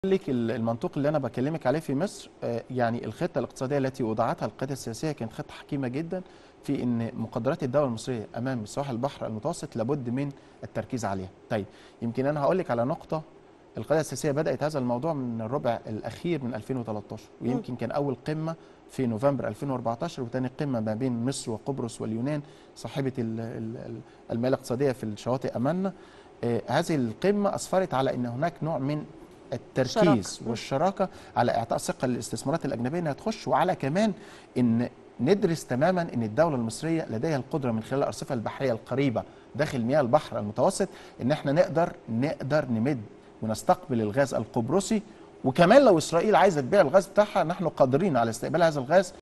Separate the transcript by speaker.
Speaker 1: لك المنطوق اللي انا بكلمك عليه في مصر آه، يعني الخطه الاقتصاديه التي وضعتها القياده السياسيه كانت خطه حكيمه جدا في ان مقدرات الدوله المصريه امام سواحل البحر المتوسط لابد من التركيز عليها. طيب يمكن انا هقول لك على نقطه القياده السياسيه بدات هذا الموضوع من الربع الاخير من 2013 ويمكن كان اول قمه في نوفمبر 2014 وثاني قمه ما بين مصر وقبرص واليونان صاحبه ال- ال- ال- المياه الاقتصاديه في الشواطئ اماننا. آه، هذه القمه اسفرت على ان هناك نوع من التركيز
Speaker 2: شراكة.
Speaker 1: والشراكه على اعطاء ثقه للاستثمارات الاجنبيه انها تخش وعلى كمان ان ندرس تماما ان الدوله المصريه لديها القدره من خلال الارصفه البحريه القريبه داخل مياه البحر المتوسط ان احنا نقدر نقدر نمد ونستقبل الغاز القبرصي وكمان لو اسرائيل عايزه تبيع الغاز بتاعها نحن قادرين على استقبال هذا الغاز